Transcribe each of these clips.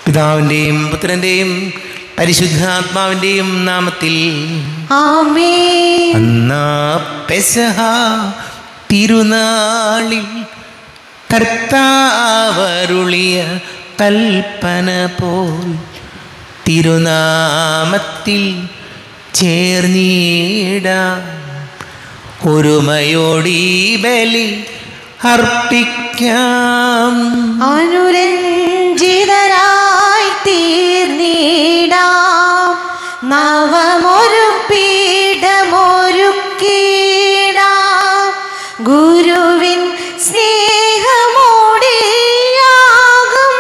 പിതാവിൻ്റെയും പുത്രൻ്റെയും പരിശുദ്ധാത്മാവിൻ്റെയും നാമത്തിൽ ആമേൻ അന്നാ പെസഹ തിരുനാളിൽ കർത്താവരുളിയ കൽപ്പന പോൽ തിരുനാമത്തിൽ ചേർന്നിടാം ഒരുമയോടീ ബലി അർപ്പിക്കാം അനുരഞ്ജിതരായി തീർന്നിടാം നവമൊരു പീഠമൊരുക്കിടാം ഗുരുവിൻ സ്നേഹമോടിയാകും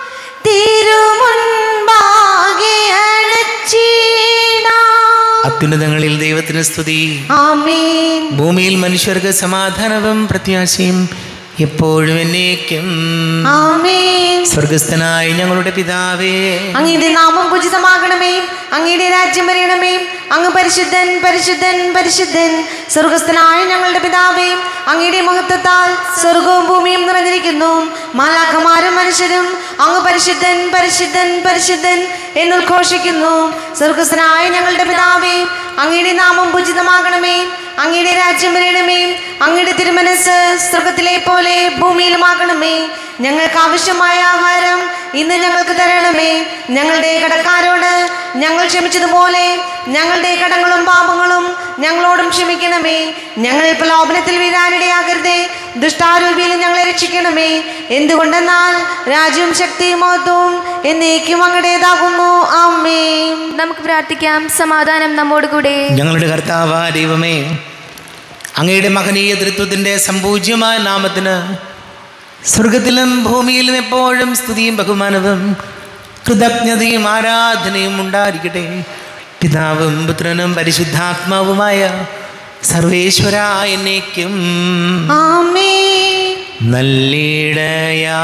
തിരുമുൻപാകെ അണച്ചിടാം അത്യുന്നതങ്ങളിൽ ദൈവത്തിന് സ്തുതി ആമേൻ ഭൂമിയിൽ മനുഷ്യർക്ക് സമാധാനവും പ്രത്യാശയും എപ്പോഴും എന്നേക്കും ആമേൻ സ്വർഗസ്ഥനായ ഞങ്ങളുടെ പിതാവേ അങ്ങയുടെ നാമം പൂജിതമാകണമേ അങ്ങയുടെ രാജ്യം വരണമേ അങ്ങ് പരിശുദ്ധൻ പരിശുദ്ധൻ പരിശുദ്ധൻ സ്വർഗസ്ഥനായ ഞങ്ങളുടെ പിതാവേ അങ്ങയുടെ മഹത്വത്താൽ സ്വർഗവും ഭൂമിയും നിറഞ്ഞിരിക്കുന്നു മാലാഖമാരും മനുഷ്യരും അങ്ങ് പരിശുദ്ധൻ പരിശുദ്ധൻ പരിശുദ്ധൻ എന്നുദ്ഘോഷിക്കുന്നു സ്വർഗസ്ഥനായ ഞങ്ങളുടെ പിതാവേ അങ്ങയുടെ നാമം പൂജിതമാകണമേ അങ്ങയുടെ രാജ്യം വരണമേ അങ്ങയുടെ തിരുമനസ് സ്വർഗത്തിലെ പോലെ ഭൂമിയിലുമാകണമേ ഞങ്ങൾക്ക് ആവശ്യമായ ആഹാരം ഇന്ന് ഞങ്ങൾക്ക് തരണമേ ഞങ്ങളുടെ കടക്കാരോട് ഞങ്ങൾ ക്ഷമിച്ചതുപോലെ ഞങ്ങളുടെ കടങ്ങളും പാപങ്ങളും ഞങ്ങളോടും ക്ഷമിക്കണമേ ഞങ്ങൾ പ്രലോഭനത്തിൽ വീഴാനിടയാകരുതേ ദുഷ്ടാരൂപിയിൽ ഞങ്ങളെ രക്ഷിക്കണമേ എന്തുകൊണ്ടെന്നാൽ രാജ്യവും ശക്തിയും മഹത്വവും എന്നേക്കും അങ്ങടേതാകുന്നു അമ്മേ നമുക്ക് പ്രാർത്ഥിക്കാം സമാധാനം നമ്മോട് കൂടെ ഞങ്ങളുടെ കർത്താവ ദൈവമേ അങ്ങയുടെ മഹനീയ തൃത്വത്തിൻ്റെ സമ്പൂജ്യമായ നാമത്തിന് സ്വർഗത്തിലും ഭൂമിയിലും എപ്പോഴും സ്തുതിയും ബഹുമാനവും കൃതജ്ഞതയും ആരാധനയും ഉണ്ടായിരിക്കട്ടെ പിതാവും പുത്രനും പരിശുദ്ധാത്മാവുമായ സർവേശ്വര എന്നേക്കും ആമേ നല്ലിടയാ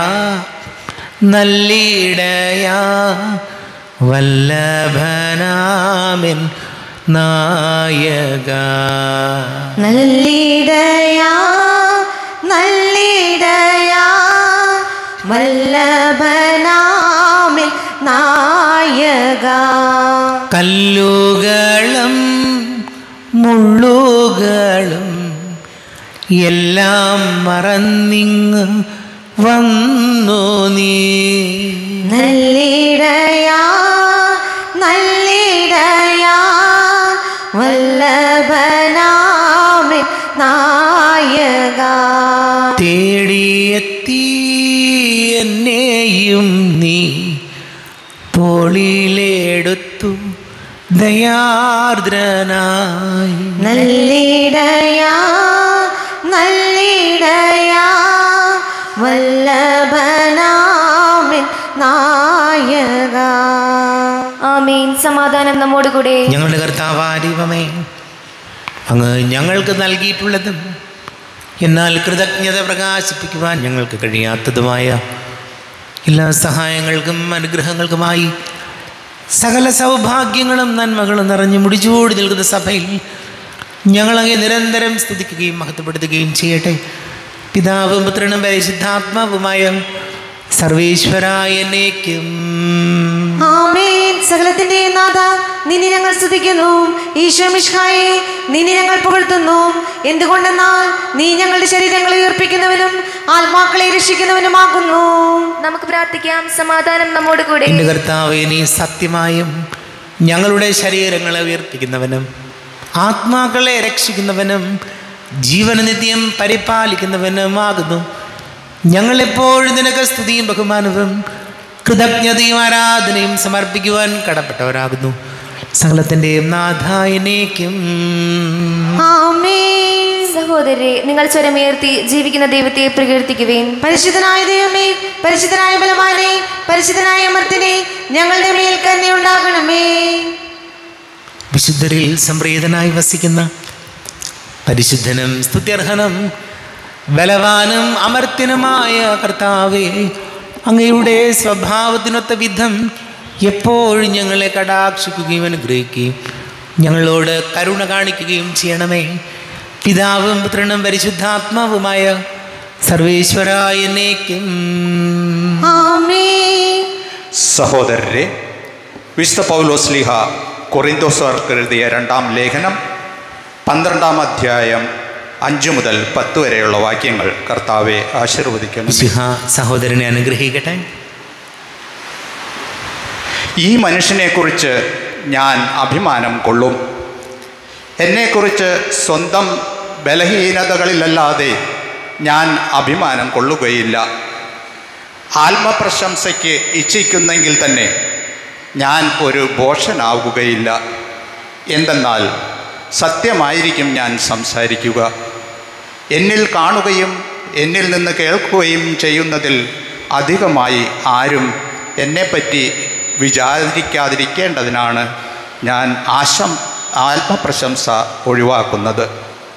നല്ലിടയാ വല്ലഭനാമിൻ നായക നല്ലിടയാ നല്ലിടയാ വല്ലഭനാമിൽ നായക കല്ലുകളും മുള്ളുകളും എല്ലാം മറന്നിങ് വന്നു നീ നല്ലിടയാ നല്ലിടയാ വല്ലഭനാമിൽ നായക തേടിയെത്തി എന്നെയും നീ തോളിലെടുത്തു ദയാർദ്രനായി നല്ലിടയാ നല്ലിടയാ വല്ലഭനാമിൽ നായക ആമേൻ സമാധാനം നമ്മോട് കൂടെ ഞങ്ങളുടെ കർത്താവാരിവമേ അങ്ങ് ഞങ്ങൾക്ക് നൽകിയിട്ടുള്ളതും എന്നാൽ കൃതജ്ഞത പ്രകാശിപ്പിക്കുവാൻ ഞങ്ങൾക്ക് കഴിയാത്തതുമായ എല്ലാ സഹായങ്ങൾക്കും അനുഗ്രഹങ്ങൾക്കുമായി സകല സൗഭാഗ്യങ്ങളും നന്മകളും നിറഞ്ഞു മുടിച്ചോടി നിൽക്കുന്ന സഭയിൽ ഞങ്ങളങ്ങെ നിരന്തരം സ്തുതിക്കുകയും മഹത്വപ്പെടുത്തുകയും ചെയ്യട്ടെ പിതാവും പുത്രനും പരിശുദ്ധാത്മാവുമായ സർവേശ്വരായ എന്നേക്കും ആമേൻ സകലത്തിന്റെ നാഥ നിന്നെ ഞങ്ങൾ സ്തുതിക്കുന്നു ഈശോ മിഷ്ഹായെ നിന്നെ ഞങ്ങൾ പുകഴ്ത്തുന്നു എന്തുകൊണ്ടെന്നാൽ നീ ഞങ്ങളുടെ ശരീരങ്ങളെ ഉയർപ്പിക്കുന്നവനും ആത്മാക്കളെ രക്ഷിക്കുന്നവനുമാകുന്നു നമുക്ക് പ്രാർത്ഥിക്കാം സമാധാനം നമ്മോട് കൂടെ എൻ്റെ കർത്താവെ നീ സത്യമായും ഞങ്ങളുടെ ശരീരങ്ങളെ ഉയർപ്പിക്കുന്നവനും ആത്മാക്കളെ രക്ഷിക്കുന്നവനും ജീവന നിത്യം പരിപാലിക്കുന്നവനുമാകുന്നു ഞങ്ങളെപ്പോഴും നിനക്ക് സ്തുതിയും ബഹുമാനവും കൃതജ്ഞതയും ആരാധനയും സമർപ്പിക്കുവാൻ കടപ്പെട്ടവരാകുന്നു സകലത്തിൻ്റെയും നാഥായനേക്കും ആമേൻ സഹോദരരെ നിങ്ങൾ സ്വരമുയർത്തി ജീവിക്കുന്ന ദൈവത്തെ പ്രകീർത്തിക്കുവേൻ പരിശുദ്ധനായ ദൈവമേ പരിശുദ്ധനായ ബലവാനെ പരിശുദ്ധനായ അമർത്തിനെ ഞങ്ങളുടെ മേൽ തന്നെ ഉണ്ടാകണമേ വിശുദ്ധരിൽ സംപ്രീതനായി വസിക്കുന്ന പരിശുദ്ധനും സ്തുത്യർഹനും ബലവാനും അമർത്യനുമായ കർത്താവേ അങ്ങയുടെ സ്വഭാവത്തിനൊത്ത വിധം എപ്പോഴും ഞങ്ങളെ കടാക്ഷിക്കുകയും അനുഗ്രഹിക്കുകയും ഞങ്ങളോട് കരുണ കാണിക്കുകയും ചെയ്യണമേ പിതാവും പുത്രനും പരിശുദ്ധാത്മാവുമായ സർവേശ്വരായ എന്നേക്കും ആമേൻ സഹോദരരെ വിശുദ്ധ പൗലോസ്ലിഹ കൊറിന്തോസർക്ക് എഴുതിയ രണ്ടാം ലേഖനം പന്ത്രണ്ടാം അധ്യായം അഞ്ച് മുതൽ പത്ത് വരെയുള്ള വാക്യങ്ങൾ കർത്താവെ ആശീർവദിക്കണം മിശിഹ സഹോദരനെ അനുഗ്രഹിക്കട്ടെ ഈ മനുഷ്യനെക്കുറിച്ച് ഞാൻ അഭിമാനം കൊള്ളും എന്നെക്കുറിച്ച് സ്വന്തം ബലഹീനതകളിലല്ലാതെ ഞാൻ അഭിമാനം കൊള്ളുകയില്ല ആത്മപ്രശംസയ്ക്ക് ഇച്ഛിക്കുന്നെങ്കിൽ തന്നെ ഞാൻ ഒരു ഭോഷനാവുകയില്ല എന്തെന്നാൽ സത്യമായിരിക്കും ഞാൻ സംസാരിക്കുക എന്നിൽ കാണുകയും എന്നിൽ നിന്ന് കേൾക്കുകയും ചെയ്യുന്നതിൽ അധികമായി ആരും എന്നെപ്പറ്റി വിചാരിക്കാതിരിക്കേണ്ടതിനാണ് ഞാൻ ആശം ആത്മപ്രശംസ ഒഴിവാക്കുന്നത്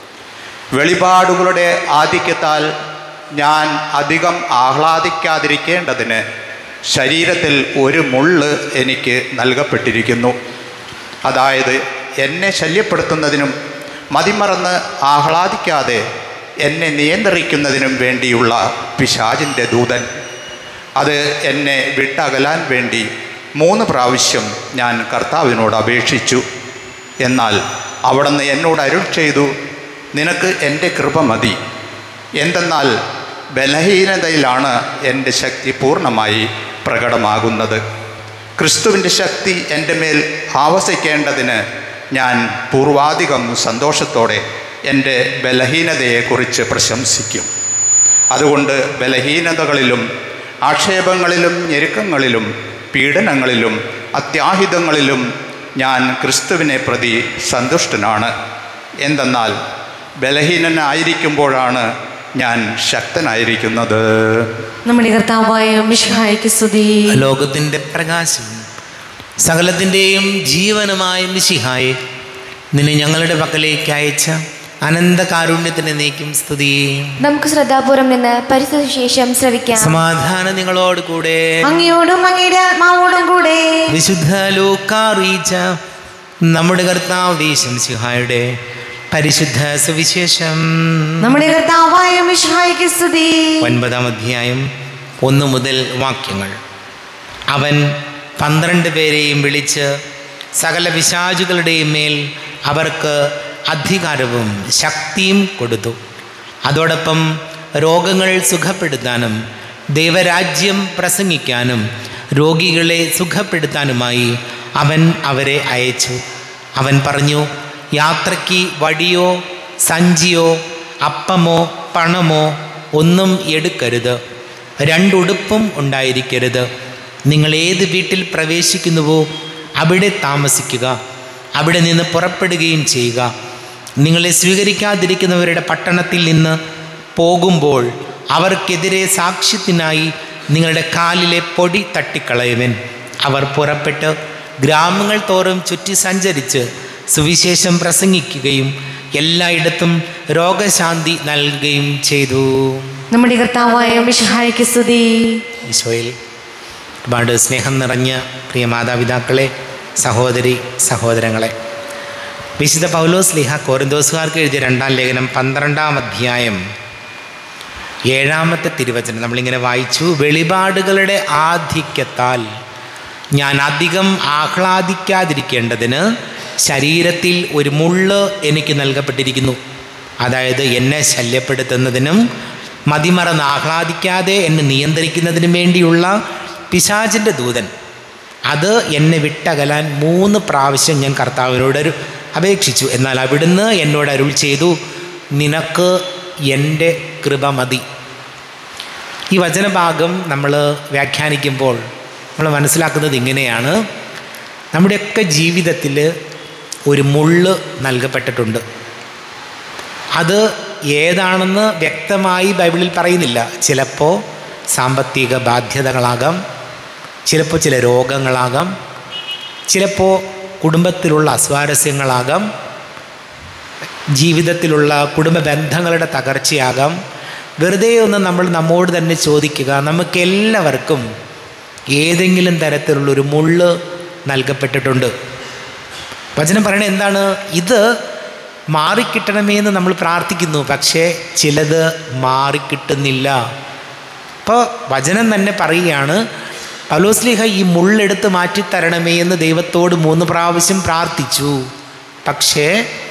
വെളിപാടുകളുടെ ആധിക്യത്താൽ ഞാൻ അധികം ആഹ്ലാദിക്കാതിരിക്കേണ്ടതിന് ശരീരത്തിൽ ഒരു മുള്ള് എനിക്ക് നൽകപ്പെട്ടിരിക്കുന്നു അതായത് എന്നെ ശല്യപ്പെടുത്തുന്നതിനും മതിമറന്ന് ആഹ്ലാദിക്കാതെ എന്നെ നിയന്ത്രിക്കുന്നതിനും വേണ്ടിയുള്ള പിശാചിൻ്റെ ദൂതൻ അത് എന്നെ വിട്ടകലാൻ വേണ്ടി മൂന്ന് പ്രാവശ്യം ഞാൻ കർത്താവിനോട് അപേക്ഷിച്ചു എന്നാൽ അവിടുന്ന് എന്നോട് അരുൾ ചെയ്തു നിനക്ക് എൻ്റെ കൃപ മതി എന്തെന്നാൽ ബലഹീനതയിലാണ് എൻ്റെ ശക്തി പൂർണ്ണമായി പ്രകടമാകുന്നത് ക്രിസ്തുവിൻ്റെ ശക്തി എൻ്റെ മേൽ ആവസിക്കേണ്ടതിന് ഞാൻ പൂർവാധികം സന്തോഷത്തോടെ എൻ്റെ ബലഹീനതയെക്കുറിച്ച് പ്രശംസിക്കും അതുകൊണ്ട് ബലഹീനതകളിലും ആക്ഷേപങ്ങളിലും ഞെരുക്കങ്ങളിലും പീഡനങ്ങളിലും അത്യാഹിതങ്ങളിലും ഞാൻ ക്രിസ്തുവിനെ പ്രതി സന്തുഷ്ടനാണ് എന്തെന്നാൽ ബലഹീനനായിരിക്കുമ്പോഴാണ് ഞാൻ ശക്തനായിരിക്കുന്നത് നമ്മുടെ കർത്താവായ മിഷിഹായ്ക്ക് സ്തുതി ലോകത്തിൻ്റെ പ്രകാശവും സകലത്തിൻ്റെയും ജീവനുമായ മിശിഹായെ നിന്നെ ഞങ്ങളുടെ പക്കലേക്ക് അയച്ച അനന്ത കാരുണ്യത്തിന് നീക്കും സ്തുതി നമുക്ക് ശ്രദ്ധാപൂർവം നിന്ന് പരിസ്ഥിതി ശേഷം ശ്രവിക്കാം സമാധാനം നിങ്ങളോട് കൂടെ അങ്ങയോടും അങ്ങയുടെ ആത്മാവോടും കൂടെ വിശുദ്ധ ലൂക്കാറിയിച്ച നമ്മുടെ കർത്താവ് ശംസിഹായുടെ പരിശുദ്ധ സുവിശേഷം നമ്മുടെ കർത്താവായ മിഷിഹായ്ക്ക് സ്തുതി ഒൻപതാം അധ്യായം ഒന്ന് മുതൽ വാക്യങ്ങൾ അവൻ പന്ത്രണ്ട് പേരെയും വിളിച്ച് സകല പിശാചുകളുടെയും മേൽ അവർക്ക് അധികാരവും ശക്തിയും കൊടുത്തു അതോടൊപ്പം രോഗങ്ങൾ സുഖപ്പെടുത്താനും ദൈവരാജ്യം പ്രസംഗിക്കാനും രോഗികളെ സുഖപ്പെടുത്താനുമായി അവൻ അവരെ അയച്ചു അവൻ പറഞ്ഞു യാത്രയ്ക്ക് വടിയോ സഞ്ചിയോ അപ്പമോ പണമോ ഒന്നും എടുക്കരുത് രണ്ടുടുപ്പും ഉണ്ടായിരിക്കരുത് നിങ്ങൾ ഏത് വീട്ടിൽ പ്രവേശിക്കുന്നുവോ അവിടെ താമസിക്കുക അവിടെ നിന്ന് പുറപ്പെടുകയും ചെയ്യുക നിങ്ങളെ സ്വീകരിക്കാതിരിക്കുന്നവരുടെ പട്ടണത്തിൽ നിന്ന് പോകുമ്പോൾ അവർക്കെതിരെ സാക്ഷ്യത്തിനായി നിങ്ങളുടെ കാലിലെ പൊടി തട്ടിക്കളയുവൻ അവർ പുറപ്പെട്ട് ഗ്രാമങ്ങൾ തോറും ചുറ്റി സഞ്ചരിച്ച് സുവിശേഷം പ്രസംഗിക്കുകയും എല്ലായിടത്തും രോഗശാന്തി നൽകുകയും ചെയ്തു നമ്മുടെ കർത്താവായ മിഷിഹായ്ക്ക് സ്തുതി ഈശോയിൽ ഒരുപാട് സ്നേഹം നിറഞ്ഞ പ്രിയ മാതാപിതാക്കളെ സഹോദരി സഹോദരങ്ങളെ വിശുദ്ധ പൗലോസ് ലിഹ കോരിന്തോസുകാർക്ക് എഴുതിയ രണ്ടാം ലേഖനം പന്ത്രണ്ടാം അധ്യായം ഏഴാമത്തെ തിരുവചനം നമ്മളിങ്ങനെ വായിച്ചു വെളിപാടുകളുടെ ആധിക്യത്താൽ ഞാൻ അധികം ആഹ്ലാദിക്കാതിരിക്കേണ്ടതിന് ശരീരത്തിൽ ഒരു മുള്ള് എനിക്ക് നൽകപ്പെട്ടിരിക്കുന്നു അതായത് എന്നെ ശല്യപ്പെടുത്തുന്നതിനും മതിമറന്ന് ആഹ്ലാദിക്കാതെ എന്നെ നിയന്ത്രിക്കുന്നതിനും വേണ്ടിയുള്ള പിശാചിൻ്റെ ദൂതൻ അത് എന്നെ വിട്ടകലാൻ മൂന്ന് പ്രാവശ്യം ഞാൻ കർത്താവിനോട് ഒരു അപേക്ഷിച്ചു എന്നാൽ അവിടുന്ന് എന്നോട് അരുൾ ചെയ്തു നിനക്ക് എൻ്റെ കൃപ മതി ഈ വചനഭാഗം നമ്മൾ വ്യാഖ്യാനിക്കുമ്പോൾ നമ്മൾ മനസ്സിലാക്കുന്നത് ഇങ്ങനെയാണ് നമ്മുടെയൊക്കെ ജീവിതത്തിൽ ഒരു മുള്ള് നൽകപ്പെട്ടിട്ടുണ്ട് അത് ഏതാണെന്ന് വ്യക്തമായി ബൈബിളിൽ പറയുന്നില്ല ചിലപ്പോൾ സാമ്പത്തിക ബാധ്യതകളാകാം ചിലപ്പോൾ ചില രോഗങ്ങളാകാം ചിലപ്പോൾ കുടുംബത്തിലുള്ള അസ്വാരസ്യങ്ങളാകാം ജീവിതത്തിലുള്ള കുടുംബ ബന്ധങ്ങളുടെ തകർച്ചയാകാം വെറുതെ ഒന്ന് നമ്മൾ നമ്മോട് തന്നെ ചോദിക്കുക നമുക്കെല്ലാവർക്കും ഏതെങ്കിലും തരത്തിലുള്ളൊരു മുള്ള് നൽകപ്പെട്ടിട്ടുണ്ട് വചനം പറയണത് എന്താണ് ഇത് മാറിക്കിട്ടണമേ എന്ന് നമ്മൾ പ്രാർത്ഥിക്കുന്നു പക്ഷേ ചിലത് മാറിക്കിട്ടുന്നില്ല അപ്പോൾ വചനം തന്നെ പറയുകയാണ് പൗലോസ്ലിഹ ഈ മുള്ളെടുത്ത് മാറ്റിത്തരണമേ എന്ന് ദൈവത്തോട് മൂന്ന് പ്രാവശ്യം പ്രാർത്ഥിച്ചു പക്ഷേ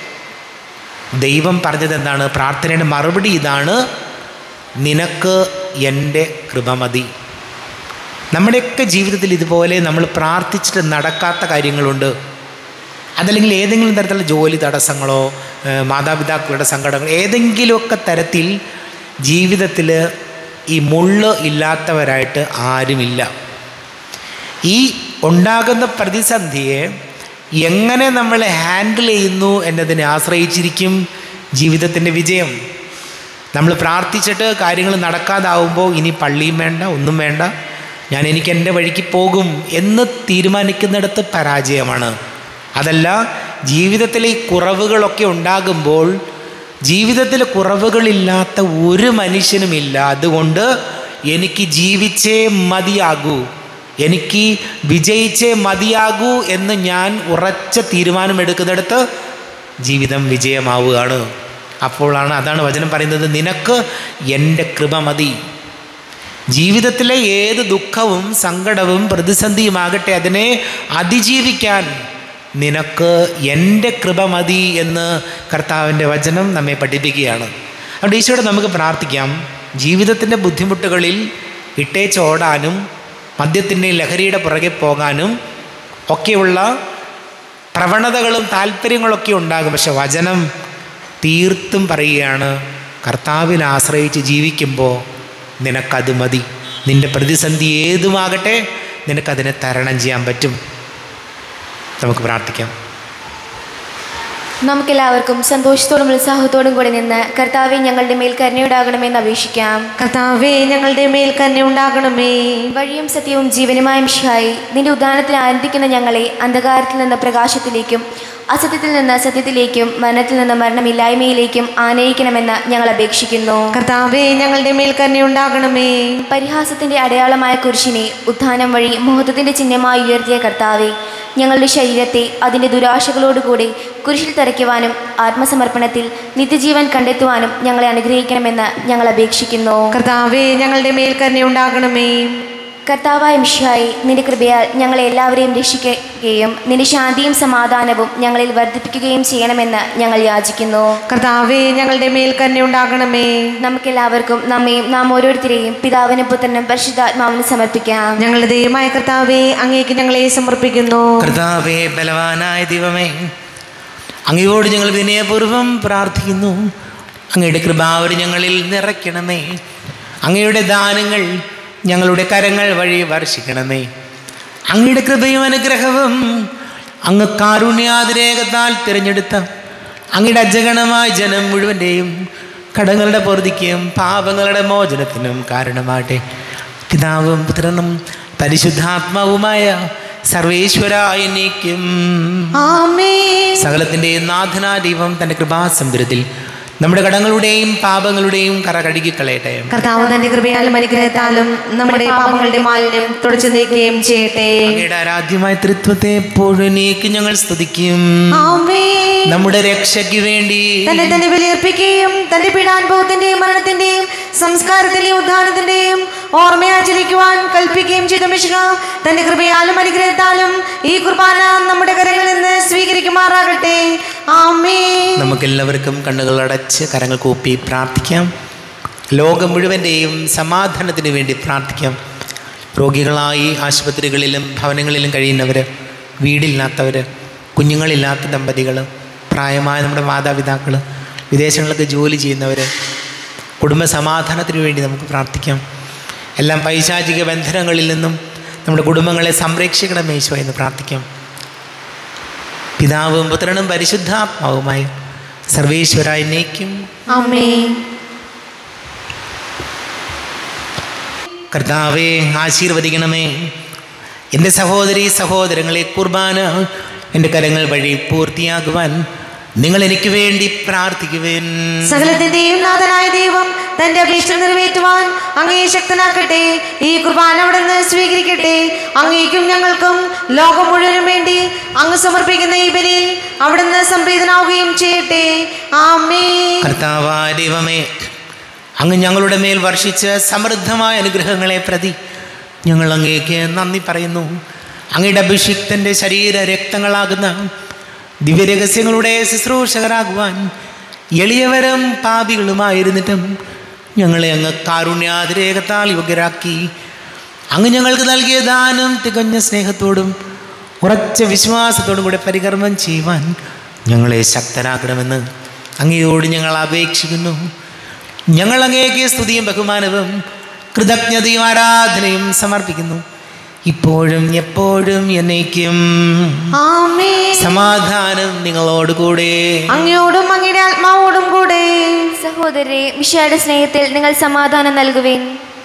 ദൈവം പറഞ്ഞത് എന്താണ് പ്രാർത്ഥനയുടെ മറുപടി ഇതാണ് നിനക്ക് എൻ്റെ കൃപ മതി നമ്മുടെയൊക്കെ ജീവിതത്തിൽ ഇതുപോലെ നമ്മൾ പ്രാർത്ഥിച്ചിട്ട് നടക്കാത്ത കാര്യങ്ങളുണ്ട് അതല്ലെങ്കിൽ ഏതെങ്കിലും തരത്തിലുള്ള ജോലി തടസ്സങ്ങളോ ഏഹ് മാതാപിതാക്കളുടെ സങ്കടങ്ങൾ ഏതെങ്കിലുമൊക്കെ തരത്തിൽ ജീവിതത്തിൽ ഈ മുള്ള് ഇല്ലാത്തവരായിട്ട് ആരുമില്ല ഈ ഉണ്ടാകുന്ന പ്രതിസന്ധിയെ എങ്ങനെ നമ്മൾ ഹാൻഡിൽ ചെയ്യുന്നു എന്നതിനെ ആശ്രയിച്ചിരിക്കും ജീവിതത്തിൻ്റെ വിജയം നമ്മൾ പ്രാർത്ഥിച്ചിട്ട് കാര്യങ്ങൾ നടക്കാതാവുമ്പോൾ ഇനി പള്ളിയും വേണ്ട ഒന്നും വേണ്ട ഞാൻ എനിക്ക് എൻ്റെ വഴിക്ക് പോകും എന്ന് തീരുമാനിക്കുന്നിടത്ത് പരാജയമാണ് അതല്ല ജീവിതത്തിലെ ഈ കുറവുകളൊക്കെ ഉണ്ടാകുമ്പോൾ ജീവിതത്തിൽ കുറവുകളില്ലാത്ത ഒരു മനുഷ്യനുമില്ല അതുകൊണ്ട് എനിക്ക് ജീവിച്ചേ മതിയാകൂ എനിക്ക് വിജയിച്ചേ മതിയാകൂ എന്ന് ഞാൻ ഉറച്ച തീരുമാനമെടുക്കുന്നിടത്ത് ജീവിതം വിജയമാവുകയാണ് അപ്പോഴാണ് അതാണ് വചനം പറയുന്നത് നിനക്ക് എൻ്റെ കൃപ മതി ജീവിതത്തിലെ ഏത് ദുഃഖവും സങ്കടവും പ്രതിസന്ധിയുമാകട്ടെ അതിനെ അതിജീവിക്കാൻ നിനക്ക് എൻ്റെ കൃപ മതി എന്ന് കർത്താവിൻ്റെ വചനം നമ്മെ പഠിപ്പിക്കുകയാണ് അതുകൊണ്ട് ഈശോയോട് നമുക്ക് പ്രാർത്ഥിക്കാം ജീവിതത്തിൻ്റെ ബുദ്ധിമുട്ടുകളിൽ ഇട്ടേച്ചോടാനും മദ്യത്തിൻ്റെ ലഹരിയുടെ പുറകെ പോകാനും ഒക്കെയുള്ള പ്രവണതകളും താല്പര്യങ്ങളൊക്കെ ഉണ്ടാകും പക്ഷെ വചനം തീർത്തും പറയുകയാണ് കർത്താവിൽ ആശ്രയിച്ച് ജീവിക്കുമ്പോൾ നിനക്കത് മതി നിൻ്റെ പ്രതിസന്ധി ഏതുമാകട്ടെ നിനക്കതിനെ തരണം ചെയ്യാൻ പറ്റും നമുക്ക് പ്രാർത്ഥിക്കാം നമുക്കെല്ലാവർക്കും സന്തോഷത്തോടും ഉത്സാഹത്തോടും കൂടി നിന്ന് കർത്താവെ ഞങ്ങളുടെ മേൽ കരുണയുണ്ടാകണമെന്ന് അപേക്ഷിക്കാം കർത്താവേ ഞങ്ങളുടെ മേൽ കന്യ ഉണ്ടാകണമേ വഴിയും സത്യവും ജീവനുമായ മിഷായി നിന്റെ ഉദാനത്തിൽ ആനന്ദിക്കുന്ന ഞങ്ങളെ അന്ധകാരത്തിൽ നിന്ന് പ്രകാശത്തിലേക്കും അസത്യത്തിൽ നിന്ന് സത്യത്തിലേക്കും മരണത്തിൽ നിന്ന് മരണമില്ലായ്മയിലേക്കും ആനയിക്കണമെന്ന് ഞങ്ങൾ അപേക്ഷിക്കുന്നു കർത്താവേ ഞങ്ങളുടെ മേൽ കന്യ ഉണ്ടാകണമേ പരിഹാസത്തിന്റെ അടയാളമായ കുരിശിനെ ഉത്ഥാനം വഴി മുഹൂർത്തത്തിന്റെ ചിഹ്നമായി ഉയർത്തിയ കർത്താവെ ഞങ്ങളുടെ ശരീരത്തെ അതിൻ്റെ ദുരാശകളോടുകൂടി കുരിശിൽ തറയ്ക്കുവാനും ആത്മസമർപ്പണത്തിൽ നിത്യജീവൻ കണ്ടെത്തുവാനും ഞങ്ങളെ അനുഗ്രഹിക്കണമെന്ന് ഞങ്ങൾ അപേക്ഷിക്കുന്നു കർത്താവേ ഞങ്ങളുടെ മേൽ കന്യ ഉണ്ടാകണമേ കർത്താവായ മിഷായി നിന്റെ കൃപയാൽ ഞങ്ങളെ എല്ലാവരെയും രക്ഷിക്കുകയും നിന്റെ ശാന്തിയും സമാധാനവും ഞങ്ങളിൽ വർദ്ധിപ്പിക്കുകയും ചെയ്യണമെന്ന് ഞങ്ങൾ യാചിക്കുന്നു കർത്താവേ ഞങ്ങളുടെ മേൽ കന്യ ഉണ്ടാകണമേ നമുക്കെല്ലാവർക്കും നമ്മയും നാം ഓരോരുത്തരെയും പിതാവിനും പുത്രനും പരിശുദ്ധാത്മാവിനും സമർപ്പിക്കാം ഞങ്ങളുടെ ദൈവമായ കർത്താവേ അങ്ങേക്ക് ഞങ്ങളെ സമർപ്പിക്കുന്നു കർത്താവേ ബലവാനായ ദൈവമേ അങ്ങയോട് ഞങ്ങൾ വിനയപൂർവ്വം പ്രാർത്ഥിക്കുന്നു അങ്ങയുടെ കൃപാവർ ഞങ്ങളിൽ നിറയ്ക്കണമേ അങ്ങയുടെ ദാനങ്ങൾ ഞങ്ങളുടെ കരങ്ങൾ വഴി വർഷിക്കണമേ അങ്ങയുടെ കൃപയും അനുഗ്രഹവും അങ്ങ് കാരുണ്യാതിരേകത്താൽ തിരഞ്ഞെടുത്ത അങ്ങയുടെ അജഗണമായ ജനം മുഴുവൻ്റെയും കടങ്ങളുടെ പൊറുതിക്കും പാപങ്ങളുടെ മോചനത്തിനും കാരണമാട്ടെ പിതാവും പുത്രനും പരിശുദ്ധാത്മാവുമായ സർവേശ്വരായ നീക്കും ആമേ സകലത്തിൻ്റെ നാഥനാ ദൈവം തൻ്റെ കൃപാസമുദ്രത്തിൽ നമ്മുടെ കടങ്ങളുടെയും പാപങ്ങളുടെയും കറ കഴുകിക്കളയട്ടെ കർത്താവ് തന്റെ കൃപയാലും അനുഗ്രഹത്താലും നമ്മുടെ പാപങ്ങളുടെ മാലിന്യം തുടച്ചു നീക്കുകയും ചെയ്യട്ടെ അങ്ങയുടെ ആരാധ്യമായ തൃത്വത്തെ എപ്പോഴും നീക്കി ഞങ്ങൾ സ്തുതിക്കും ആമേ നമ്മുടെ രക്ഷയ്ക്ക് വേണ്ടി തന്നെ തന്നെ ബലിയർപ്പിക്കുകയും തന്റെ പീഡാനുഭവത്തിന്റെയും മരണത്തിന്റെയും സംസ്കാരത്തിന്റെയും ഉദ്ധാനത്തിന്റെയും ഓർമ്മയാചരിക്കുവാൻ കൽപ്പിക്കുകയും ചെയ്ത മിശുക തന്റെ കൃപയാലും അനുഗ്രഹത്താലും ഈ കുർബാന നമ്മുടെ കരങ്ങളിൽ നിന്ന് സ്വീകരിക്കുമാറാകട്ടെ ആമേ നമുക്കെല്ലാവർക്കും കണ്ണുകൾ അടച്ച് കരങ്ങൾ കൂപ്പി പ്രാർത്ഥിക്കാം ലോകം മുഴുവൻ്റെയും സമാധാനത്തിന് വേണ്ടി പ്രാർത്ഥിക്കാം രോഗികളായി ആശുപത്രികളിലും ഭവനങ്ങളിലും കഴിയുന്നവർ വീടില്ലാത്തവർ കുഞ്ഞുങ്ങളില്ലാത്ത ദമ്പതികൾ പ്രായമായ നമ്മുടെ മാതാപിതാക്കൾ വിദേശങ്ങളിലൊക്കെ ജോലി ചെയ്യുന്നവർ കുടുംബ സമാധാനത്തിന് വേണ്ടി നമുക്ക് പ്രാർത്ഥിക്കാം എല്ലാം പൈശാചിക ബന്ധനങ്ങളിൽ നിന്നും നമ്മുടെ കുടുംബങ്ങളെ സംരക്ഷിക്കണമേ ഈശോ എന്ന് പ്രാർത്ഥിക്കാം പിതാവും പുത്രനും പരിശുദ്ധാത്മാവുമായ സർവേശ്വരായ എന്നേക്കും ആമേ കർത്താവെ ആശീർവദിക്കണമേ എൻ്റെ സഹോദരി സഹോദരങ്ങളെ കുർബാന എൻ്റെ കരങ്ങൾ വഴി പൂർത്തിയാകുവാൻ നിങ്ങൾ എനിക്ക് വേണ്ടി പ്രാർത്ഥിക്കുവേൻ സകലത്തിന്റെയും നാഥനായ ദൈവം തന്റെ അപേക്ഷ നിറവേറ്റുവാൻ അങ്ങേ ശക്തനാക്കട്ടെ ഈ കുർബാന അവിടെ നിന്ന് സ്വീകരിക്കട്ടെ അങ്ങേക്കും ഞങ്ങൾക്കും ലോകം മുഴുവനും വേണ്ടി അങ്ങ് സമർപ്പിക്കുന്ന ഈ ബലിയിൽ അവിടുന്ന് സംപ്രീതനാവുകയും ചെയ്യട്ടെ ആമേ കർത്താവായ ദൈവമേ അങ്ങ് ഞങ്ങളുടെ മേൽ വർഷിച്ച സമൃദ്ധമായ അനുഗ്രഹങ്ങളെ പ്രതി ഞങ്ങൾ അങ്ങേക്ക് നന്ദി പറയുന്നു അങ്ങയുടെ അഭിഷിക്തൻ്റെ ശരീര രക്തങ്ങളാകുന്ന ദിവ്യരഹസ്യങ്ങളുടെ ശുശ്രൂഷകരാകുവാൻ എളിയവരും പാപികളുമായിരുന്നിട്ടും ഞങ്ങളെ അങ്ങ് കാരുണ്യാതിരേകത്താൽ യോഗ്യരാക്കി അങ്ങ് ഞങ്ങൾക്ക് നൽകിയ ദാനം തികഞ്ഞ സ്നേഹത്തോടും ഉറച്ച വിശ്വാസത്തോടും കൂടെ പരികർമ്മം ചെയ്യുവാൻ ഞങ്ങളെ ശക്തരാക്കണമെന്ന് അങ്ങയോട് ഞങ്ങൾ അപേക്ഷിക്കുന്നു ഞങ്ങൾ അങ്ങേക്ക് സ്തുതിയും ബഹുമാനവും കൃതജ്ഞതയും ആരാധനയും സമർപ്പിക്കുന്നു ഇപ്പോഴും എപ്പോഴും എന്നേക്കും ആമേ സമാധാനം നിങ്ങളോട് കൂടെ അങ്ങയോടും അങ്ങയുടെ ആത്മാവോടും കൂടെ സഹോദരരെ മിഷയുടെ സ്നേഹത്തിൽ നിങ്ങൾ സമാധാനം നൽകുവേൻ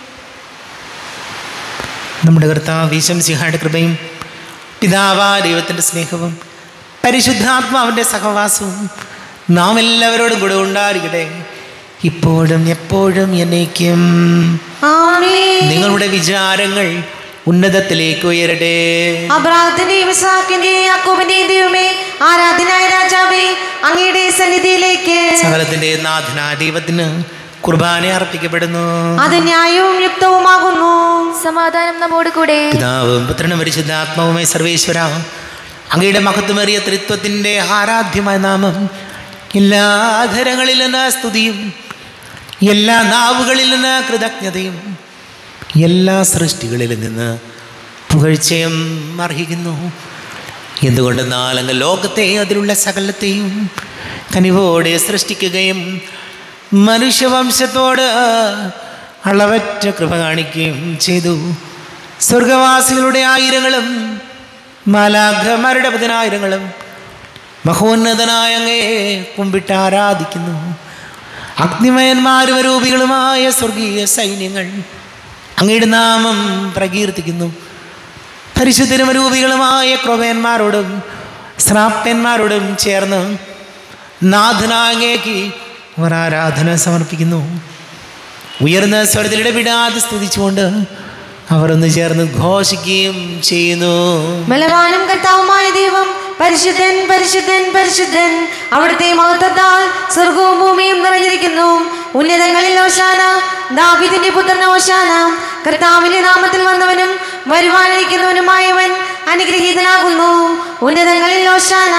നമ്മുടെ കർത്താവ് ഈശംസിഹായുടെ കൃപയും പിതാവാ ദൈവത്തിൻ്റെ സ്നേഹവും പരിശുദ്ധാത്മാവിൻ്റെ സഹവാസവും നാം എല്ലാവരോടും കൂടെ ഉണ്ടായിരിക്കട്ടെ ഇപ്പോഴും എപ്പോഴും എന്നേക്കും ആമേ നിങ്ങളുടെ വിചാരങ്ങൾ ഉന്നതത്തിലേക്ക് ഉയരട്ടെ അബ്രാഹത്തിന്റെയും ഇസാക്കിന്റെയും യാക്കോബിന്റെയും ദൈവമേ ആരാധനായ രാജാവേ അങ്ങയുടെ സന്നിധിയിലേക്ക് സകലത്തിൻ്റെ നാഥനാ ദൈവത്തിന് കുർബാന അർപ്പിക്കപ്പെടുന്നു അത് ന്യായവും യുക്തവുമാകുന്നു സമാധാനം നമ്മോട് കൂടെ പിതാവും പുത്രനും പരിശുദ്ധാത്മാവുമായി സർവേശ്വര അങ്ങയുടെ മഹത്വമേറിയ ത്രിത്വത്തിൻ്റെ ആരാധ്യമായ നാമം എല്ലാ ധരങ്ങളിൽ നിന്ന് സ്തുതിയും എല്ലാ നാവുകളിൽ നിന്ന് കൃതജ്ഞതയും എല്ലാ സൃഷ്ടികളിൽ നിന്ന് പുകഴ്ചയും അർഹിക്കുന്നു എന്തുകൊണ്ടെന്നാൽ അങ്ങ് ലോകത്തെ അതിലുള്ള സകലത്തെയും കനിവോടെ സൃഷ്ടിക്കുകയും മനുഷ്യവംശത്തോട് അളവറ്റ കൃപ കാണിക്കുകയും ചെയ്തു സ്വർഗവാസികളുടെ ആയിരങ്ങളും മാലാഘമാരുടെ പതിനായിരങ്ങളും മഹോന്നതനായ അങ്ങേ കുമ്പിട്ട് ആരാധിക്കുന്നു അഗ്നിമയന്മാരും രൂപികളുമായ സ്വർഗീയ സൈന്യങ്ങൾ അങ്ങയുടെ നാമം പ്രകീർത്തിക്കുന്നു പരിശുദ്ധരും രൂപികളുമായ ക്രൊവന്മാരോടും ശ്രാപ്യന്മാരോടും ചേർന്ന് നാഥനാങ്ങേക്ക് അവർ ആരാധന സമർപ്പിക്കുന്നു ഉയർന്ന സ്വരത്തിലിടെ വിടാതെ സ്തുതിച്ചുകൊണ്ട് അവർ ഒന്ന് ചേർന്ന് ഘോഷിക്കുകയും ചെയ്യുന്നു ബലവാനും കർത്താവുമായ ദൈവം പരിശുദ്ധൻ പരിശുദ്ധൻ പരിശുദ്ധൻ അവിടുത്തെ മഹത്വത്താൽ സ്വർഗവും ഭൂമിയും നിറഞ്ഞിരിക്കുന്നു ഉന്നതങ്ങളിൽ ഓശാന ദാവിദിന്റെ പുത്രൻ ഓശാന കർത്താവിന്റെ നാമത്തിൽ വന്നവനും വരുവാനിരിക്കുന്നവനുമായവൻ അനുഗ്രഹീതനാകുന്നു ഉന്നതങ്ങളിൽ ഓശാന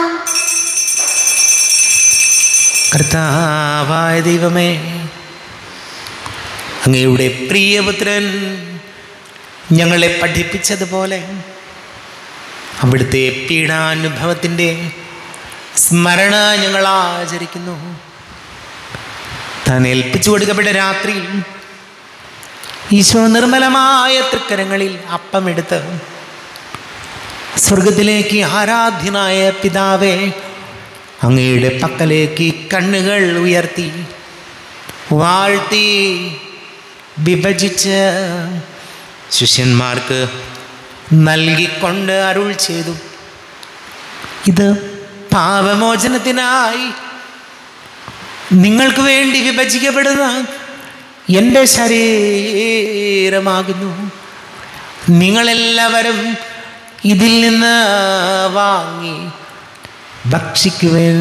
കർത്താവായ ദൈവമേ അങ്ങയുടെ പ്രിയപുത്രൻ ഞങ്ങളെ പഠിപ്പിച്ചതുപോലെ അവിടുത്തെ പീഡാനുഭവത്തിൻ്റെ സ്മരണ ഞങ്ങൾ ആചരിക്കുന്നു താൻ ഏൽപ്പിച്ചു കൊടുക്കപ്പെട്ട രാത്രിയിൽ ഈശോ നിർമ്മലമായ തൃക്കരങ്ങളിൽ അപ്പമെടുത്ത് സ്വർഗത്തിലേക്ക് ആരാധ്യനായ പിതാവേ അങ്ങയുടെ പക്കലേക്ക് കണ്ണുകൾ ഉയർത്തി വാഴ്ത്തി വിഭജിച്ച് ശിഷ്യന്മാർക്ക് നൽകിക്കൊണ്ട് അരുൾ ചെയ്തു ഇത് പാപമോചനത്തിനായി നിങ്ങൾക്ക് വേണ്ടി വിഭജിക്കപ്പെടുന്ന എൻ്റെ ശരീരമാകുന്നു നിങ്ങളെല്ലാവരും ഇതിൽ നിന്ന് വാങ്ങി ഭക്ഷിക്കുവൻ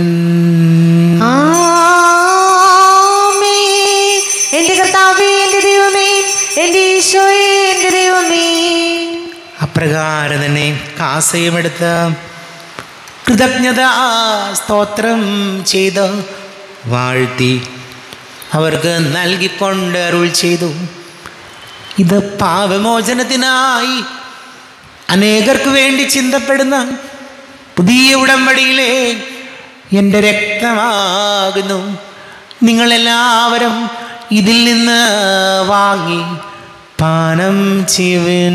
ആമേ. എന്റെ കർത്താവേ എന്റെ ദൈവമേ എന്റെ ഈശോയെ എന്റെ ദൈവമേ അപ്രകാരം തന്നെ കാസയുമെടുത്ത് കൃതജ്ഞത സ്തോത്രം ചെയ്ത് വാഴ്ത്തി അവർക്ക് നൽകിക്കൊണ്ട് അരുൾ ചെയ്തു ഇത് പാപമോചനത്തിനായി അനേകർക്ക് വേണ്ടി ചിന്തപ്പെടുന്ന പുതിയ ഉടമ്പടിയിലെ എൻ്റെ രക്തമാകുന്നു നിങ്ങളെല്ലാവരും ഇതിൽ നിന്ന് വാങ്ങി പാനം ചെയ്യുവൻ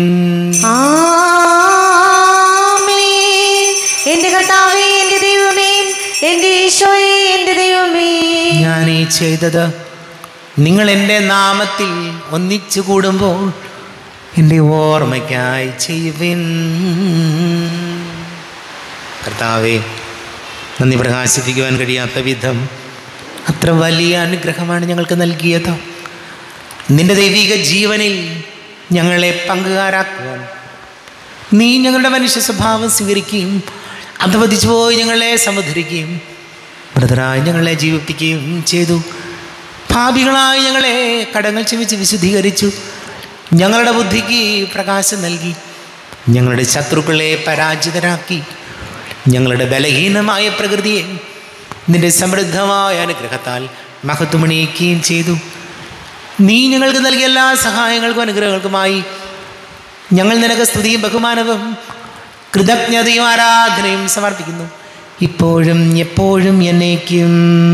ആമേ. എന്റെ കർത്താവേ എന്റെ ദൈവമേ എന്റെ ഈശോയെ എന്റെ ദൈവമേ ഞാൻ ഈ ചെയ്തത് നിങ്ങൾ എൻ്റെ നാമത്തിൽ ഒന്നിച്ചു കൂടുമ്പോൾ എൻ്റെ ഓർമ്മയ്ക്കായി ചെയ്യുവിൻ കർത്താവെ നന്ദി പ്രകാശിപ്പിക്കുവാൻ കഴിയാത്ത വിധം അത്ര വലിയ അനുഗ്രഹമാണ് ഞങ്ങൾക്ക് നൽകിയത് നിന്റെ ദൈവിക ജീവനിൽ ഞങ്ങളെ പങ്കുകാരാക്കുവാൻ നീ ഞങ്ങളുടെ മനുഷ്യ സ്വഭാവം സ്വീകരിക്കുകയും അധവധിച്ചു പോയി ഞങ്ങളെ സമുദ്ധരിക്കുകയും ബ്രദറായി ഞങ്ങളെ ജീവിപ്പിക്കുകയും ചെയ്തു ഭാവികളായി ഞങ്ങളെ കടങ്ങൾ ക്ഷമിച്ച് വിശുദ്ധീകരിച്ചു ഞങ്ങളുടെ ബുദ്ധിക്ക് പ്രകാശം നൽകി ഞങ്ങളുടെ ശത്രുക്കളെ പരാജിതരാക്കി ഞങ്ങളുടെ ബലഹീനമായ പ്രകൃതിയെ നിന്റെ സമൃദ്ധമായ അനുഗ്രഹത്താൽ മഹത്വമണിയിക്കുകയും ചെയ്തു നീ ഞങ്ങൾക്ക് നൽകിയ എല്ലാ സഹായങ്ങൾക്കും അനുഗ്രഹങ്ങൾക്കുമായി ഞങ്ങൾ നിനക്ക് സ്തുതിയും ബഹുമാനവും കൃതജ്ഞതയും ആരാധനയും സമർപ്പിക്കുന്നു ഇപ്പോഴും എപ്പോഴും എന്നേക്കും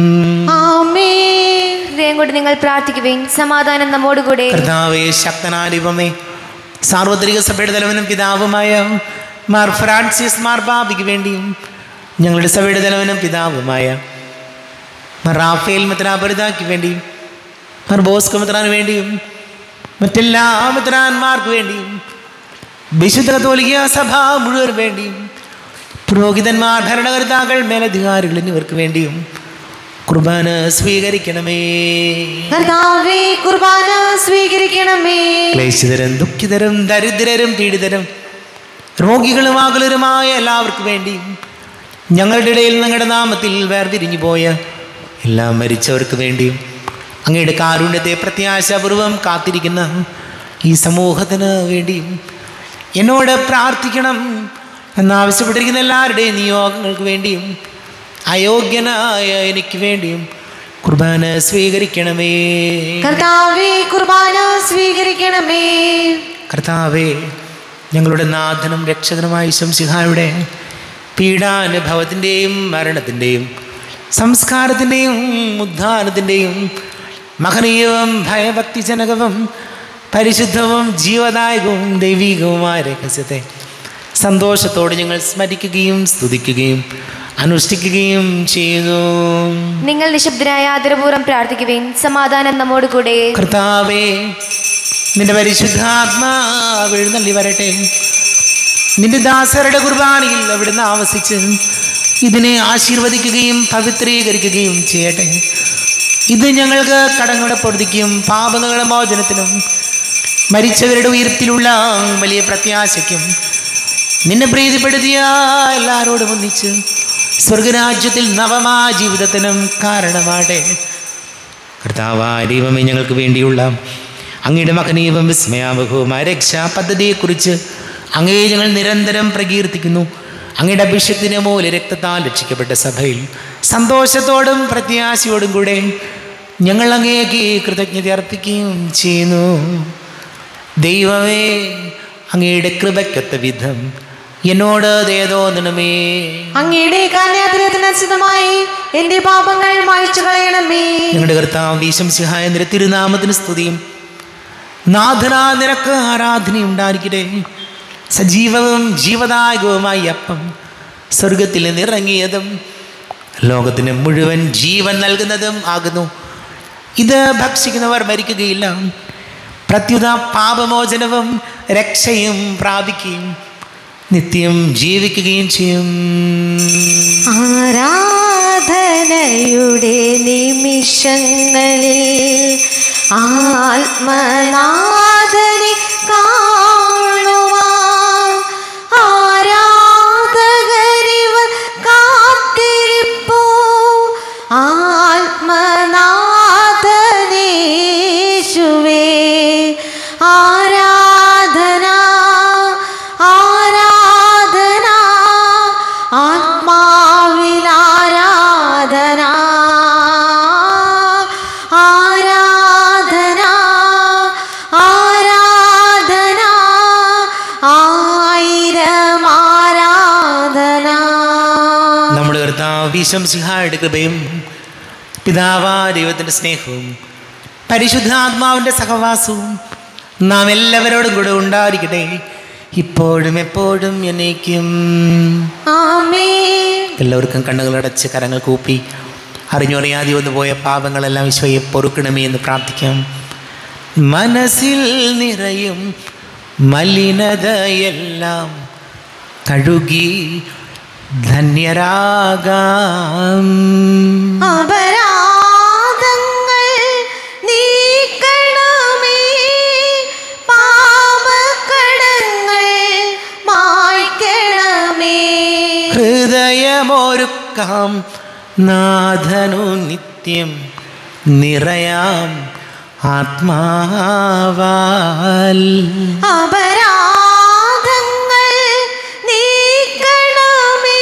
ആമേൻ ഹൃദയം കൊണ്ട് നിങ്ങൾ പ്രാർത്ഥിക്കുവേൻ സമാധാനം നമ്മോടുകൂടെ കർത്താവേ ശക്തനാരിവമേ സാർവത്രിക സഭയുടെ തലവനും പിതാവുമായ മാർ ഫ്രാൻസിസ് മാർ ബാബിക്ക് വേണ്ടിയും ഞങ്ങളുടെ സഭയുടെ തലവനും പിതാവുമായ മാർ റാഫേൽ മെത്രാപരിതാക്ക് വേണ്ടിയും മാർ ബോസ്കോ മെത്രാന് വേണ്ടിയും മറ്റെല്ലാ മെത്രാന്മാർക്ക് വേണ്ടിയും വിശുദ്ധ കത്തോലിക്ക സഭ മുഴുവൻ വേണ്ടിയും പുരോഹിതന്മാർ ഭരണകർത്താക്കൾ മേലധികാരികൾ എന്നിവർക്ക് വേണ്ടിയും കുർബാന സ്വീകരിക്കണമേ കർത്താവേ കുർബാന സ്വീകരിക്കണമേ ക്ലേശിതരും ദുഃഖിതരും ദരിദ്രരും പീഡിതരും രോഗികളും ആകുലരുമായ എല്ലാവർക്കും വേണ്ടിയും ഞങ്ങളുടെ ഇടയിൽ നിങ്ങളുടെ നാമത്തിൽ വേർതിരിഞ്ഞു പോയ എല്ലാ മരിച്ചവർക്ക് വേണ്ടിയും അങ്ങയുടെ കാരുണ്യത്തെ പ്രത്യാശപൂർവം കാത്തിരിക്കുന്ന ഈ സമൂഹത്തിന് വേണ്ടിയും എന്നോട് പ്രാർത്ഥിക്കണം എന്നാവശ്യപ്പെട്ടിരിക്കുന്ന എല്ലാവരുടെയും നിയോഗങ്ങൾക്ക് വേണ്ടിയും അയോഗ്യനായ എനിക്ക് വേണ്ടിയും കുർബാന സ്വീകരിക്കണമേ കർത്താവേ കുർബാന സ്വീകരിക്കണമേ കർത്താവേ ഞങ്ങളുടെ നാഥനും രക്ഷകനുമായ ശംസിഹായുടെ പീഡാനുഭവത്തിൻ്റെയും മരണത്തിൻ്റെയും സംസ്കാരത്തിൻ്റെയും ഉദ്ധാനത്തിൻ്റെയും മഹനീയവും ഭയഭക്തിജനകവും പരിശുദ്ധവും ജീവദായകവും ദൈവികവുമായ രഹസ്യത്തെ സന്തോഷത്തോടെ ഞങ്ങൾ സ്മരിക്കുകയും സ്തുതിക്കുകയും അനുഷ്ഠിക്കുകയും ചെയ്യുന്നു നിങ്ങൾ നിശബ്ദരായ ആദരപൂർവ്വം പ്രാർത്ഥിക്കുവേൻ സമാധാനം നമ്മോടുകൂടെ കർത്താവേ നിന്റെ പരിശുദ്ധാത്മാവ് എഴുന്നള്ളി വരട്ടെ നിന്റെ ദാസരുടെ കുർബാനയിൽ അവിടുന്ന് ആവസിച്ച് ഇതിനെ ആശീർവദിക്കുകയും പവിത്രീകരിക്കുകയും ചെയ്യട്ടെ ഇത് ഞങ്ങൾക്ക് കടങ്ങളുടെ പൊറുതിക്കും പാപങ്ങളുടെ മോചനത്തിനും മരിച്ചവരുടെ ഉയർപ്പിലുള്ള വലിയ പ്രത്യാശയ്ക്കും നിന്നെ പ്രീതിപ്പെടുത്തിയ എല്ലാവരോടും ഒന്നിച്ച് സ്വർഗരാജ്യത്തിൽ നവമാ ജീവിതത്തിനും കാരണമാട്ടെ കർത്താവായ ദൈവമേ ഞങ്ങൾക്ക് വേണ്ടിയുള്ള അങ്ങയുടെ മകനീയവും വിസ്മയാവഹവുമായ രക്ഷാ പദ്ധതിയെക്കുറിച്ച് അങ്ങേ ഞങ്ങൾ നിരന്തരം പ്രകീർത്തിക്കുന്നു അങ്ങയുടെ അഭിഷേകത്തിന് മൂല രക്തത്താൽ രക്ഷിക്കപ്പെട്ട സഭയിൽ സന്തോഷത്തോടും പ്രത്യാശയോടും കൂടെ ഞങ്ങൾ അങ്ങേക്ക് കൃതജ്ഞത അർപ്പിക്കുകയും ചെയ്യുന്നു ദൈവമേ അങ്ങയുടെ കൃപയ്ക്കൊത്ത വിധം എന്നോട് ദേതോന്നണമേ അങ്ങയുടെ കന്യാതിരത്തിനനുസൃതമായി എന്റെ പാപങ്ങൾ മായ്ച്ചു കളയണമേ ഞങ്ങളുടെ കർത്താവ് വീശംസിഹായ നിന്റെ തിരുനാമത്തിന് സ്തുതിയും നാഥനാ നിനക്ക് ആരാധന ഉണ്ടായിരിക്കട്ടെ സജീവവും ജീവദായകവുമായി അപ്പം സ്വർഗത്തിൽ നിന്നിറങ്ങിയതും ലോകത്തിന് മുഴുവൻ ജീവൻ നൽകുന്നതും ആകുന്നു ഇത് ഭക്ഷിക്കുന്നവർ മരിക്കുകയില്ല പ്രത്യുത പാപമോചനവും രക്ഷയും പ്രാപിക്കുകയും നിത്യം ജീവിക്കുകയും ചെയ്യും ആരാധനയുടെ നിമിഷങ്ങളിൽ ആത്മനാഥനെ കാണുവാൻ ആരാധകരിവർ കാത്തിരിപ്പൂ ആത്മനാഥനേശുവേ ആരാധന ആരാധന ആത്മാവിൽ ആരാധന ആരാധന ആരാധന ആയിരം ആരാധന നമ്മുടെ കർത്താവ് വിശംസിഹായുടെ കൃപയും പിതാവാ ദൈവത്തിൻ്റെ സ്നേഹവും പരിശുദ്ധാത്മാവിൻ്റെ സഹവാസവും നാം എല്ലാവരോടും കൂടെ ഉണ്ടായിരിക്കട്ടെ ഇപ്പോഴും എപ്പോഴും എന്നേക്കും ആമേൻ എല്ലാവർക്കും കണ്ണുകളടച്ച് കരങ്ങൾ കൂപ്പി അറിഞ്ഞറിയാതെ വന്നു പോയ പാപങ്ങളെല്ലാം ഈശോയെ പൊറുക്കണമേ എന്ന് പ്രാർത്ഥിക്കാം മനസ്സിൽ നിറയും മലിനതയെല്ലാം കഴുകി ധന്യരാകാം അപരാധങ്ങൾ നീക്കണമേ പാപക്കടങ്ങൾ മായ്ക്കണമേ ഹൃദയമൊരുക്കാം നാഥനു നിത്യം നിറയാം ആത്മാവാൽ അപരാധങ്ങൾ നീക്കണമേ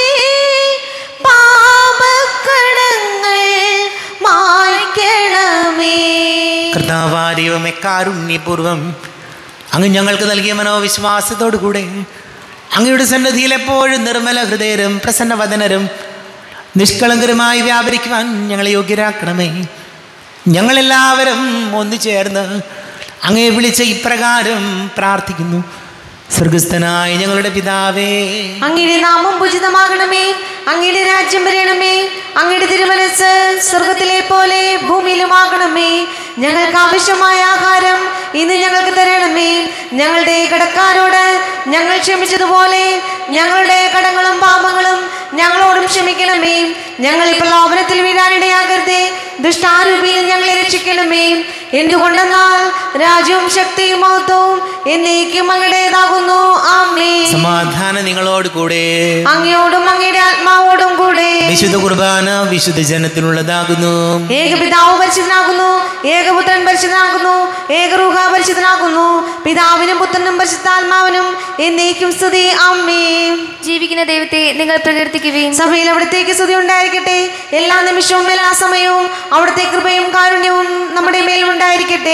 പാപക്കടങ്ങൾ മായ്ക്കണമേ കർത്താവാരിയുമെ കാരുണ്യപൂർവം അങ്ങ് ഞങ്ങൾക്ക് നൽകിയ മനോവിശ്വാസത്തോടു കൂടെ അങ്ങയുടെ സന്നദ്ധിയിൽ എപ്പോഴും നിർമ്മല ഹൃദയരും പ്രസന്നവദനരും നിഷ്കളങ്കരുമായി വ്യാപരിക്കുവാൻ ഞങ്ങളെ യോഗ്യരാക്കണമേ ഞങ്ങളെല്ലാവരും ഒന്നു ചേർന്ന് അങ്ങയെ വിളിച്ച ഇപ്രകാരം പ്രാർത്ഥിക്കുന്നു സ്വർഗസ്ഥനായ ഞങ്ങളുടെ പിതാവേ അങ്ങയുടെ നാമം പൂജിതമാകണമേ അങ്ങയുടെ രാജ്യം വരണമേ അങ്ങയുടെ തിരുമനസ് സ്വർഗത്തിലെ പോലെ ഭൂമിയിലുമാകണമേ ഞങ്ങൾക്ക് ആവശ്യമായ ആഹാരം ഇന്ന് ഞങ്ങൾക്ക് തരണമേ ഞങ്ങളുടെ കടക്കാരോട് ഞങ്ങൾ ക്ഷമിച്ചതുപോലെ ഞങ്ങളുടെ കടങ്ങളും പാപങ്ങളും ഞങ്ങളോടും ക്ഷമിക്കണമേ ഞങ്ങൾ ഇപ്പോൾ ലോപനത്തിൽ വീഴാനിടയാകരുതേ ദുഷ്ടാരൂപിയിൽ ഞങ്ങളെ രക്ഷിക്കണമേ എന്തുകൊണ്ടെന്നാൽ രാജ്യവും ശക്തിയും മഹത്വവും എന്നേക്കും അങ്ങയുടേതാകുന്നു ആമേ സമാധാനം നിങ്ങളോട് കൂടെ അങ്ങയോടും അങ്ങയുടെ ആത്മാവോടും കൂടെ വിശുദ്ധ കുർബാന വിശുദ്ധ ജനത്തിനുള്ളതാകുന്നു ഏകപിതാവ് പരിശുദ്ധനാകുന്നു ഏകപുത്രൻ പരിശുദ്ധനാകുന്നു ഏകറൂഹ പരിശുദ്ധനാകുന്നു പിതാവിനും പുത്രനും പരിശുദ്ധാത്മാവിനും എന്നേക്കും സ്തുതി അമ്മേ ജീവിക്കുന്ന ദൈവത്തെ നിങ്ങൾ പ്രകീർത്തിക്കുകയും സഭയിൽ അവിടത്തേക്ക് സ്തുതി ഉണ്ടായിരിക്കട്ടെ എല്ലാ നിമിഷവും എല്ലാ സമയവും അവിടുത്തെ കൃപയും കാരുണ്യവും നമ്മുടെ മേലും ഉണ്ടായിരിക്കട്ടെ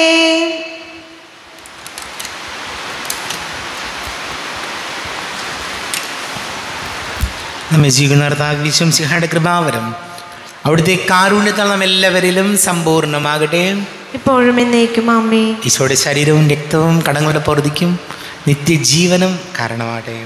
നമ്മെ ജീവിക്കുന്നവർത്താക് വിശ്വംസിഹയുടെ കൃപാവരം അവിടുത്തെ കാരുണ്യത്താൽ നാം എല്ലാവരിലും സമ്പൂർണ്ണമാകട്ടെ ഇപ്പോഴും എന്നേക്കും അമ്മേ ഈശോയുടെ ശരീരവും രക്തവും കടങ്ങളുടെ പൊറുതിക്കും നിത്യജീവനും കാരണമാകട്ടെ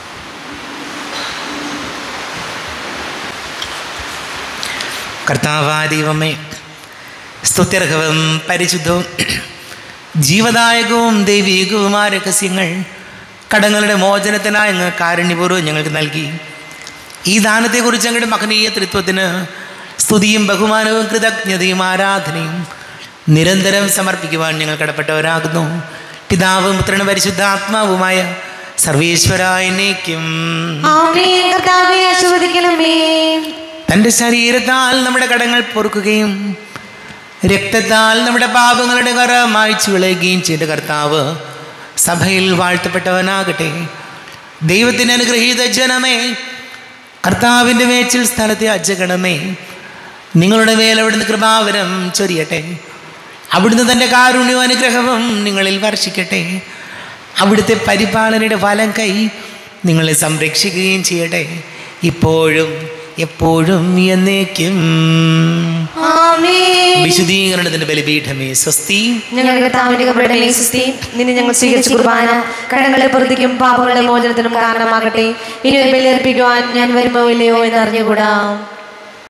കർത്താവാദീവമേ സ്തുത്യർഹവും പരിശുദ്ധവും ജീവദായകവും ദൈവികവുമായ രഹസ്യങ്ങൾ കടങ്ങളുടെ മോചനത്തിനായി അങ്ങ് കാരുണ്യപൂർവ്വം ഞങ്ങൾക്ക് നൽകി ഈ ദാനത്തെക്കുറിച്ച് ഞങ്ങളുടെ മഹനീയ തൃത്വത്തിന് സ്തുതിയും ബഹുമാനവും കൃതജ്ഞതയും ആരാധനയും നിരന്തരം സമർപ്പിക്കുവാൻ ഞങ്ങൾ കടപ്പെട്ടവരാകുന്നു പിതാവും പുത്രനും പരിശുദ്ധാത്മാവുമായ സർവീശ്വരായനേക്കും ആമേ കർത്താവെ ആശീർവദിക്കണമേ തൻ്റെ ശരീരത്താൽ നമ്മുടെ കടങ്ങൾ പൊറുക്കുകയും രക്തത്താൽ നമ്മുടെ പാപങ്ങളുടെ കറ മായ്ച്ചു വിളയുകയും ചെയ്ത കർത്താവ് സഭയിൽ വാഴ്ത്തപ്പെട്ടവനാകട്ടെ ദൈവത്തിന് അനുഗ്രഹീത ജനമേ കർത്താവിൻ്റെ മേച്ചിൽ സ്ഥലത്തെ അജഗണമേ നിങ്ങളുടെ മേൽ അവിടുന്ന് കൃപാവരം ചൊരിയട്ടെ അവിടുന്ന് തൻ്റെ കാരുണ്യവും അനുഗ്രഹവും നിങ്ങളിൽ വർഷിക്കട്ടെ അവിടുത്തെ പരിപാലനയുടെ വലം കൈ നിങ്ങളെ സംരക്ഷിക്കുകയും ചെയ്യട്ടെ ഇപ്പോഴും എപ്പോഴും എന്നേക്കും ആമേ വിശുദ്ധീകരണത്തിന്റെ ബലിപീഠമേ സ്വസ്തി ഞങ്ങളുടെ കർത്താവിന്റെ കബരുടെ സുസ്തി നിന്നെ ഞങ്ങൾ സ്വീകരിച്ച കുർബാന കടങ്ങളെ പ്രതിക്കും പാപങ്ങളുടെ മോചനത്തിനും കാരണമാകട്ടെ ഇനി ഒരു ബലിയർപ്പിക്കുവാൻ ഞാൻ വരുമോ ഇല്ലയോ എന്ന് അറിഞ്ഞുകൂടാ